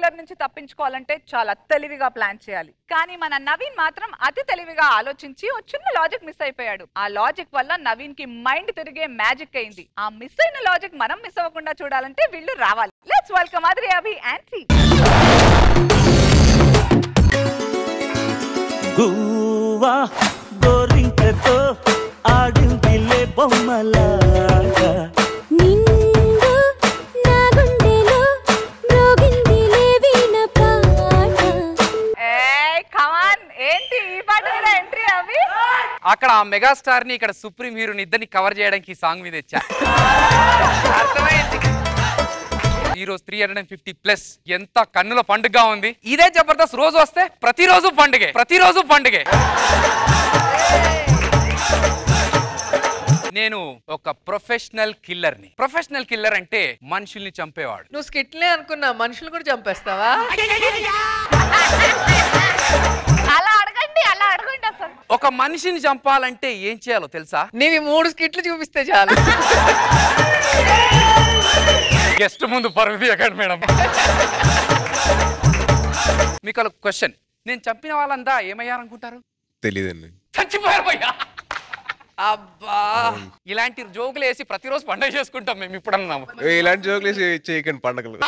Killer నుంచి తప్పించుకోవాలంటే చాలా తెలివిగా ప్లాన్ చేయాలి కానీ మన నవీన్ మాత్రం అతి తెలివిగా ఆలోచించి ఓ చిన్న లాజిక్ మిస్ అయిపోయాడు ఆ లాజిక్ వల్ల నవీన్ కి మైండ్ తిరిగే మ్యాజిక్ అయింది ఆ మిస్ అయిన లాజిక్ మనం మిస్ అవ్వకుండా చూడాలంటే వీళ్ళు రావాలి లెట్స్ వెల్కమ్ అద్రి అభి ఆన్సీ గువ్వా గోరింకతో ఆడిందిలే బొమ్మలాగా నిండు నా గుండెలో మ్రోగిందిలే వీణ పాట ఏ కమాన్ ఏంటి ఈ పాట మీద ఎంట్రీ అభి అక్కడ ఆ మెగాస్టార్ ని ఇక్కడ సుప్రీం హీరోని ఇద్దరిని కవర్ చేయడానికి ఈ సాంగ్ మీద ఇచ్చా అర్థమైంది ఈ రోజు three hundred and fifty plus ఎంత కన్నుల పండుగ ఉంది ఇదే జబర్దస్త్ రోజు వస్తే ప్రతిరోజు పండుగే ప్రతిరోజు పండుగే నేను ఒక ప్రొఫెషనల్ కిల్లర్ ని ప్రొఫెషనల్ కిల్లర్ అంటే మనుషుల్ని చంపేవాడు నువ్వు స్కిట్లే అనుకున్నా మనుషులు కూడా చంపేస్తావా అలా అడగండి అలా అడగండి అసలు ఒక మనిషిని చంపాలంటే ఏం చేయాలో తెలుసా నీవి మూడు స్కిట్లు చూపిస్తే చాలు గెస్ట్ ముందు పరుగు తీయకండి మేడం మీకు ఒక క్వశ్చన్ నేను చంపిన వాళ్ళంతా ఏమయ్యారనుకుంటారు తెలియదండి చచ్చిపోయారు భయ్యా అబ్బా ఇలాంటి జోకులు వేసి ప్రతిరోజు పండుగ చేసుకుంటాం మేము ఇప్పుడు అన్నాము ఏ, ఇలాంటి జోకులు వేసి చేయకండి పండగలు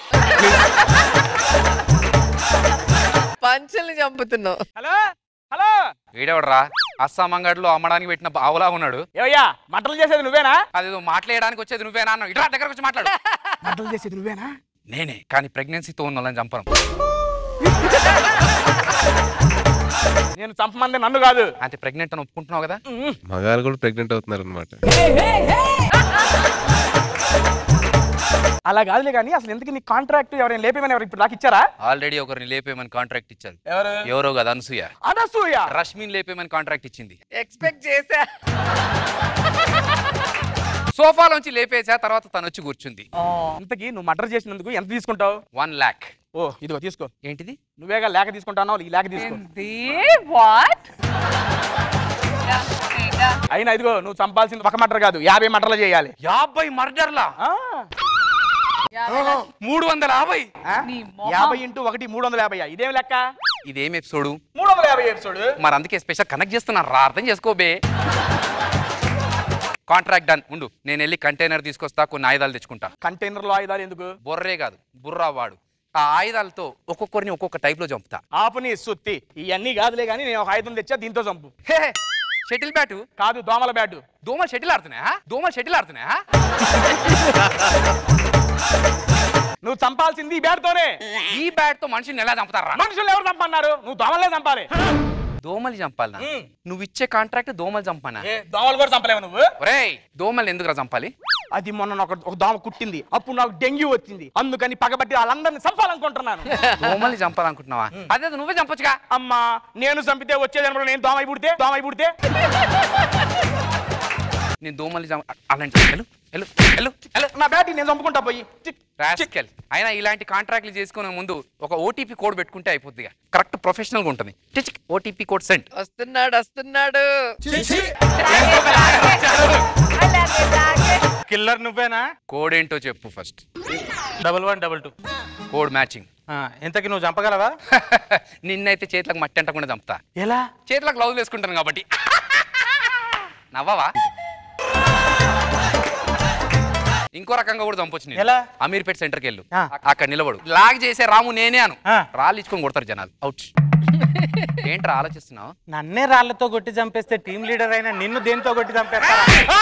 పంచల్ని చంపుతున్నావు హలో హలో వీడెవడరా అస్సాం అంగడిలో అమ్మడానికి పెట్టిన బావులా ఉన్నాడు ఏవయ్యా మంటలు చేసేది నువ్వేనా అదేదో మాట్లాడడానికి వచ్చేది నువ్వేనా అన్నావు ఇట్లా దగ్గరకు వచ్చి మాట్లాడు మంటలు చేసేది నువ్వేనా నేనే కానీ ప్రెగ్నెన్సీతో ఉన్న వాళ్ళని చంపను నేను చంపమంది నన్ను కాదు అంటే ప్రెగ్నెంట్ అని ఒప్పుకుంటున్నావు కదా మగాళ్ళు కూడా ప్రెగ్నెంట్ అవుతున్నారు అనమాట అలా కాదులే కానీ అసలు ఎందుకు నీ కాంట్రాక్ట్ ఎవరైనా లేపేమని ఎవరు ఇప్పుడు దాకా ఇచ్చారా ఆల్రెడీ ఒకరిని లేపేయమని కాంట్రాక్ట్ ఇచ్చారు ఎవరు ఎవరో కదా అనసూయ అనసూయ రష్మిన్ లేపేయమని కాంట్రాక్ట్ ఇచ్చింది ఎక్స్పెక్ట్ చేసా సోఫాలోంచి లేపేసా తర్వాత తను వచ్చి కూర్చుంది ఇంతకీ నువ్వు మర్డర్ చేసినందుకు ఎంత తీసుకుంటావు వన్ ల్యాక్ ఓ ఇదిగో తీసుకో ఏంటిది నువ్వేగా లేక తీసుకుంటావు ఈ లేక తీసుకో వాట్ అయినా ఇదిగో నువ్వు చంపాల్సింది ఒక మర్డర్ కాదు యాభై మర్డర్లు చేయాలి యాభై మర్డర్లా ఆ, మూడు వందల యాభై ఆ? నీ మొహం. యాభై ఇంటూ ఒకటి మూడు వందల యాభై ఇదేం లెక్క ఇదేం ఎపిసోడ్ మూడు వందల యాభై ఎపిసోడ్ మరి అందుకే స్పెషల్ కనెక్ట్ చేస్తున్నారు రా అర్థం చేసుకోబే కాంట్రాక్ట్ డన్ ఉండు నేను వెళ్ళి కంటైనర్ తీసుకొస్తా కొన్ని ఆయుధాలు తెచ్చుకుంటా కంటైనర్ లో ఆయుధాలు ఎందుకు బొర్రే కాదు బుర్రా వాడు ఆ ఆయుధాలతో ఒక్కొక్కరిని ఒక్కొక్క టైప్ లో చంపుతా ఆపుని సుత్తి ఇవన్నీ కాదులే కానీ నేను ఒక ఆయుధం తెచ్చా దీంతో చంపు హే షటిల్ బ్యాటు కాదు దోమల బ్యాట్ దోమలు షటిల్ ఆడుతున్నాయా దోమలు షటిల్ ఆడుతున్నాయా నువ్వు చంపాల్సింది ఈ బ్యాట్ తోనే ఈ బ్యాట్ తో మనిషిని ఎలా చంపుతారా మనుషులు ఎవరు చంపన్నారు నువ్వు దోమలే చంపాలి దోమలు చంపాలనా మ్. నువ్వు ఇచ్చే కాంట్రాక్ట్ దోమలు చంపానా ఏ, దోమలు కూడా చంపలేవు నువ్వు ఒరేయ్ దోమలు ఎందుకురా చంపాలి అది మొన్న నాకు ఒక దోమ కుట్టింది అప్పుడు నాకు డెంగ్యూ వచ్చింది అందుకని పగబట్టి వాళ్ళందరినీ చంపాలనుకుంటున్నాను దోమల్ని చంపాలనుకుంటున్నావా అదే నువ్వే చంపొచ్చుగా అమ్మా నేను చంపితే వచ్చే జన్మలో నేను దోమ అయి పుడితే దోమ అయి పుడితే నేను దోమల్ని చంప అలాంటి వెళ్ళు వెళ్ళు వెళ్ళు వెళ్ళు నా బ్యాట్ నేను చంపుకుంటా పోయి చిక్, చిక్. రాస్కెల్ అయినా ఇలాంటి కాంట్రాక్ట్లు చేసుకునే ముందు ఒక ఓటీపీ కోడ్ పెట్టుకుంటే అయిపోద్ది కరెక్ట్ ప్రొఫెషనల్ గా ఉంటుంది టిచ్ ఓటీపీ కోడ్ సెంట్ వస్తున్నాడు వస్తున్నాడు కిల్లర్ నువ్వేనా కోడ్ ఏంటో చెప్పు first double one double two code matching ఇంతకి నువ్వు చంపగలవా నిన్నైతే చేతులకు మట్టి అంటకుండా చంపుతా ఎలా చేతులకు గ్లౌజ్ వేసుకుంటాను కాబట్టి నవ్వవా ఇంకో రకంగా కూడా చంపొచ్చు నేను. ఎలా? అమీర్పేట్ సెంటర్కి వెళ్ళు ఆ. అక్కడ నిలబడు లాగ్ చేసే రాము నేనే అను ఆ. రాళ్ళు ఇచ్చుకొని కొడతారు జనాలు అవుట్ ఏంట్రా ఆలోచిస్తున్నావు నన్నే రాళ్లతో కొట్టి చంపేస్తే టీం లీడర్ అయినా నిన్ను దేనితో కొట్టి చంపేస్తా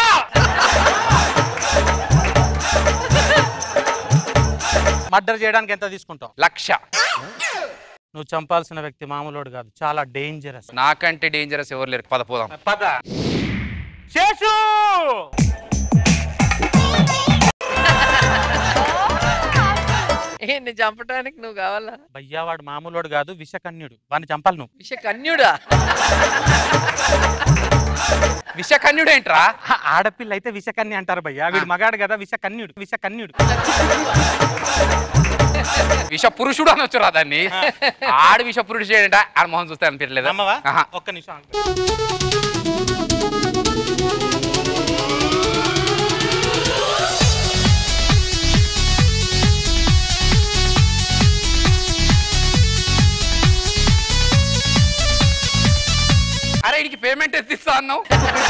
మర్డర్ చేయడానికి ఎంత తీసుకుంటావు లక్ష నువ్వు చంపాల్సిన వ్యక్తి మామూలుడు కాదు చాలా డేంజరస్ నాకంటే డేంజరస్ ఎవరు లేరు పద పోదాం పద శేషు ఏంటి చంపడానికి నువ్వు కావాలా భయ్యావాడు మామూలుడు కాదు విషకన్యుడు వాడిని చంపాలి నువ్వు విష కన్యుడా విషకన్యుడేంట్రా హ, ఆడపిల్ల అయితే విషకన్య అంటారు భయ్యా వీడు మగాడు కదా విషకన్యుడు విషకన్యుడు విష పురుషుడు అనొచ్చు రా దాన్ని ఆడు విష పురుషుడు ఏంట ఆడ మొహం చూస్తే అనిపించలేదు నమ్మవా ఆహా. ఒక్క నిమిషం ఆగు. సిమెంట్ ఎత్తిస్తా అన్నావు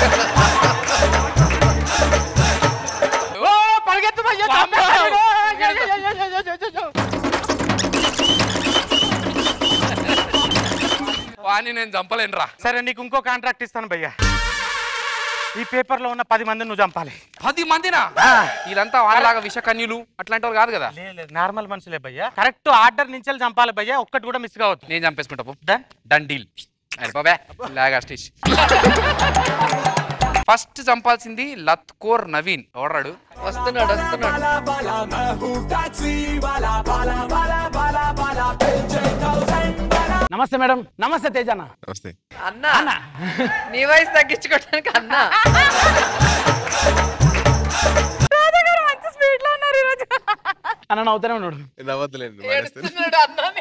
ఓ పరిగెత్తు భయ్యా, చంపేస్తాడు. అయ్యో, అయ్యో, అయ్యో, అయ్యో, అయ్యో, అయ్యో. వాణ్ణి నేను చంపలేనురా సరే నీకు ఇంకో కాంట్రాక్ట్ ఇస్తాను భయ్యా ఈ పేపర్ లో ఉన్న పది మందిని నువ్వు చంపాలి పది మందినా వీళ్ళంతా వాళ్ళలాగా విషకన్యులు అట్లాంటి వాళ్ళు కాదు కదా నార్మల్ మనుషులే భయ్యా కరెక్ట్ ఆర్డర్ నుంచి చంపాలి భయ్యా ఒక్కటి కూడా మిస్ కావద్దు నేను చంపేసుకుంటా పో. Done? డన్ డీల్ అరే బాబే లాగా స్టేజ్ ఫస్ట్ చంపాల్సింది లత్కోర్ నవీన్ ఎవడాడు వస్తున్నాడు వస్తున్నాడు నమస్తే మేడం నమస్తే తేజానా నమస్తే అన్న నీ వయసు తగ్గించుకోవడానికి అన్న రాజా గారు మంచి స్పీడ్ లో ఉన్నారు ఈరోజు అన్న నవ్వుతూనే ఉన్నాడు నవ్వద్దులేండి మానేస్తాను ఏడుస్తున్నాడు అన్నని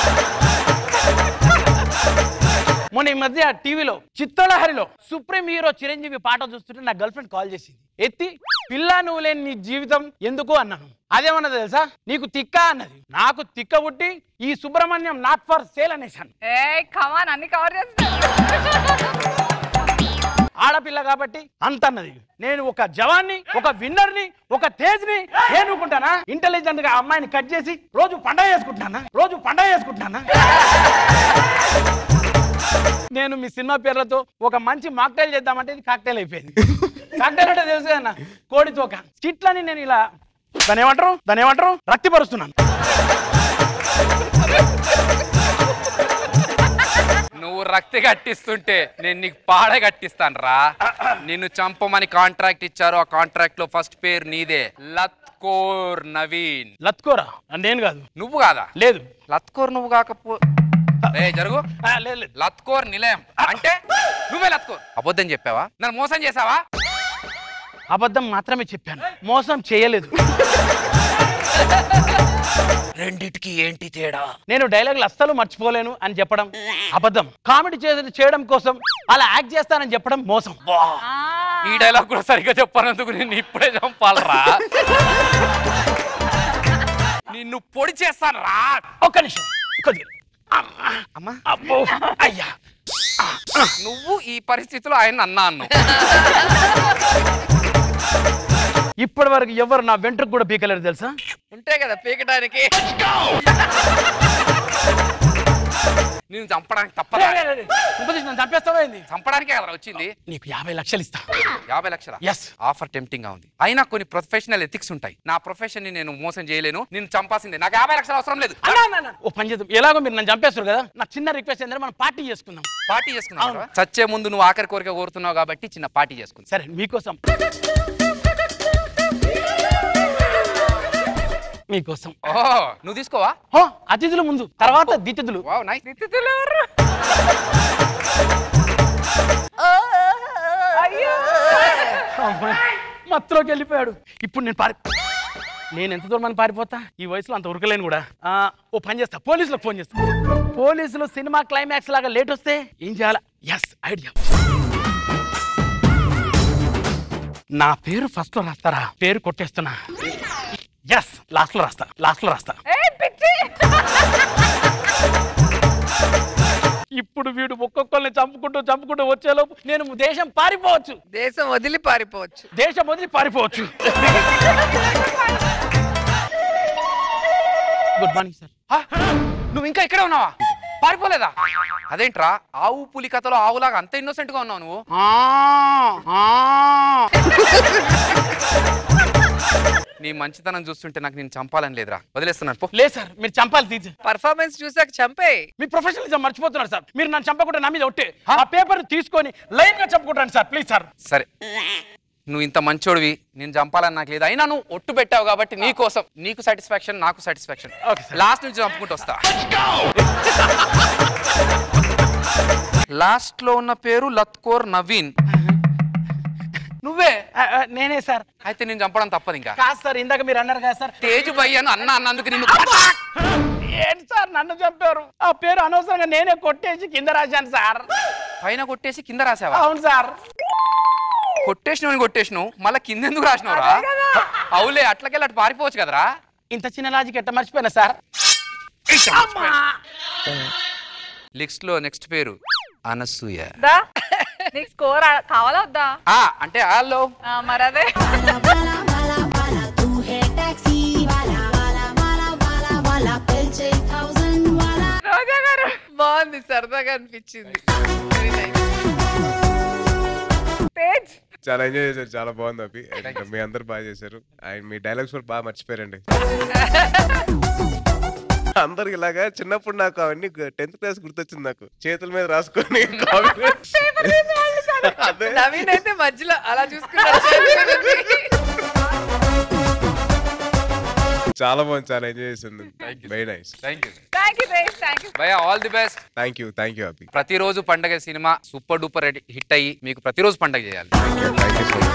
మొన్న ఈ మధ్య టీవీలో చిత్తలహరిలో సుప్రీం హీరో చిరంజీవి పాట చూస్తుంటే నా గర్ల్ ఫ్రెండ్ కాల్ చేసింది ఎత్తి పిల్ల నువ్వు లేని నీ జీవితం ఎందుకు అన్నాను అదేమన్నది తెలుసా నీకు తిక్క అన్నది నాకు తిక్క పుట్టి ఈ సుబ్రహ్మణ్యం నాట్ ఫర్ సేల్ అనేసాను ఏ కమాన్ అన్ని కవర్ చేస్తున్నారు ఆడపిల్ల కాబట్టి అంత అన్నది నేను ఒక జవాన్ని ఒక విన్నర్ని ఒక తేజ్ని ఏనుకుంటానా ఇంటెలిజెంట్ గా అమ్మాయిని కట్ చేసి రోజు పండగ చేసుకుంటానా రోజు పండగ చేసుకుంటానా నేను మీ సినిమా పేర్లతో ఒక మంచి మాక్టైల్ చేద్దామంటే ఇది కాక్టైల్ అయిపోయింది కాక్టైల్ అంటే తెలుసు కదా కోడి తోక చిట్లని నేను ఇలా దాని ఏమంటారు దాని ఏమంటారు రక్తిపరుస్తున్నాను నువ్వు రక్తి కట్టిస్తుంటే నేను నీకు పాడే కట్టిస్తాను రా నిన్ను చంపమని కాంట్రాక్ట్ ఇచ్చారు ఆ కాంట్రాక్ట్ లో ఫస్ట్ పేరు నీదే లత్కోర్ నవీన్ లత్కోరా నేను కాదు నువ్వు కాదా లేదు లత్కోర్ నువ్వు కాకపో ఏ జరుగు ఆ, లేదు లేదు లత్కోర్ నిలయం అంటే నువ్వే లత్కోర్ అబద్ధం చెప్పావా నన్ను మోసం చేసావా అబద్ధం మాత్రమే చెప్పాను మోసం చేయలేదు రెండిటికి ఏంటి తేడా నేను డైలాగులు అస్సలు మర్చిపోలేను అని చెప్పడం అబద్ధం కామెడీ చే- చేయడం కోసం అలా యాక్ట్ చేస్తానని చెప్పడం మోసం ఈ డైలాగ్ కూడా సరిగ్గా చెప్పనందుకు నేను ఇప్పుడే చంపాలరా నిన్ను పొడి చేస్తాను రా ఒక్క నిమిషం కొద్దిగా అమ్మా అమ్మా అబ్బో అయ్యా నువ్వు ఈ పరిస్థితిలో ఆయన అన్నా అన్నావు ఇప్పటి వరకు ఎవరు నా వెంట్రుకు కూడా పీకలేరు తెలుసా ఉంటాయి కదా పీకడానికి నేను చంపడానికి రే, తప్పదా రే, రే, రే. ఉపదేశం నన్ను చంపేస్తావా ఏంది చంపడానికే కదా వచ్చింది నీకు యాభై లక్షలు ఇస్తా యాభై లక్షల Yes. ఆఫర్ టెంప్టింగ్ గా ఉంది అయినా కొన్ని ప్రొఫెషనల్ ఎథిక్స్ ఉంటాయి నా ప్రొఫెషన్ ని నేను మోసం చేయలేను నేను చంపాల్సిందే నాకు యాభై లక్షలు అవసరం లేదు అన్నా, అన్నా, అన్నా. ఓ పని చేద్దాం ఎలాగో మీరు నన్ను చంపేస్తారు కదా నా చిన్న రిక్వెస్ట్ ఏంటంటే మనం పార్టీ చేసుకుందాం పార్టీ చేసుకున్నావు చచ్చే ముందు నువ్వు ఆఖరి కోరిక కోరుతున్నావు కాబట్టి చిన్న పార్టీ చేసుకుంది సరే మీకోసం మీకోసం ఓ నువ్వు తీసుకోవా హో అతిథుల ముందు తర్వాత దితిథులు వావ్ నైస్ అమ్మాయి, మత్తులోకి వెళ్ళిపోయాడు ఇప్పుడు నేను పారి నేను ఎంత దూరం అని పారిపోతా ఈ వయసులో అంత ఉరకలేను కూడా ఆ, ఓ పని చేస్తా పోలీసులకు ఫోన్ చేస్తా పోలీసులు సినిమా క్లైమాక్స్ లాగా లేట్ వస్తే ఏం చేయాలా ఎస్ ఐడియా నా పేరు ఫస్ట్ లో రాస్తారా పేరు కొట్టేస్తున్నా ఎస్ లాస్ట్ లో రాస్తా లాస్ట్ లో రాస్తా ఏ పిచ్చి ఇప్పుడు వీడు ఒక్కొక్కరిని చంపుకుంటూ చంపుకుంటూ వచ్చేలోపు నేను దేశం పారిపోవచ్చు దేశం వదిలి పారిపోవచ్చు దేశం వదిలి పారిపోవచ్చు గుడ్ మార్నింగ్ సార్ హా? నువ్వు ఇంకా ఇక్కడే ఉన్నావా పారిపోలేదా అదేంట్రా ఆవు పులి కథలో ఆవులాగా అంత ఇన్నోసెంట్ గా ఉన్నావు నువ్వు నీ మంచితనం చూస్తుంటే నాకు నేను చంపాలని లేదురా వదిలేస్తున్నాను పో లేదు సార్ మీరు చంపాలి తీసి పర్ఫార్మెన్స్ చూసాక చంపే మీ ప్రొఫెషనలిజం మర్చిపోతున్నారు సార్ మీరు నన్ను చంపకుండా నా మీద ఒట్టే ఆ పేపర్ తీసుకొని లైన్ గా చంపుకుంటాను సార్ ప్లీజ్ సార్ సరే నువ్వు ఇంత మంచోడివి నేను చంపాలని నాకు లేదు అయినా నువ్వు ఒట్టు పెట్టావు కాబట్టి నీ కోసం నీకు సాటిస్ఫాక్షన్ నాకు సాటిస్ఫాక్షన్ Okay, sir. లాస్ట్ నుంచి చంపుకుంటూ వస్తా లాస్ట్ లో ఉన్న పేరు లత్కోర్ నవీన్ నువ్వే నేనే సార్ అయితే నేను చంపడం తప్పదు ఇంకా కాదు సార్ ఇందాక మీరు అన్నారు కదా సార్ తేజు భయ్యను అన్న అన్నందుకు నిన్ను ఏంటి సార్ నన్ను చంపారు ఆ పేరు అనవసరంగా నేనే కొట్టేసి కింద రాశాను సార్ పైన కొట్టేసి కింద రాసావా అవును సార్ కొట్టేసినవని కొట్టేసినావు మళ్ళీ కింద ఎందుకు రాసినవురా అవులే అట్లకెళ్ళి అటు పారిపోవచ్చు కదరా ఇంత చిన్న లాజిక్ ఎట్ట మర్చిపోయినా సార్ లిస్ట్ లో నెక్స్ట్ పేరు అనసూయ దా నీకు స్కోర్ కావాలా వద్దా ఆ అంటే హలో ఆ, మరి అదే రోజా గారు బాగుంది సరదాగా అనిపించింది Very nice. తేజ్ చాలా ఎంజాయ్ చేశారు చాలా బాగుంది అవి అండ్ మీ అందరు బాగా చేశారు అండ్ మీ డైలాగ్స్ కూడా బాగా మర్చిపోయారండి అందరికి ఇలాగా చిన్నప్పుడు నాకు అవన్నీ టెన్త్ క్లాస్ గుర్తొచ్చింది నాకు చేతుల మీద రాసుకొని copy- అదే నవీన్ అయితే మధ్యలో అలా చూసుకున్నాడు చాలా బాగుంది చాలా ఎంజాయ్ చేసింది very nice thank you thank you Tej thank you భయ all the best thank you thank you Abhi Prati Roju Pandaga cinema super duper hit అయ్యి మీకు ప్రతిరోజు పండగ చేయాలి thank you thank you so much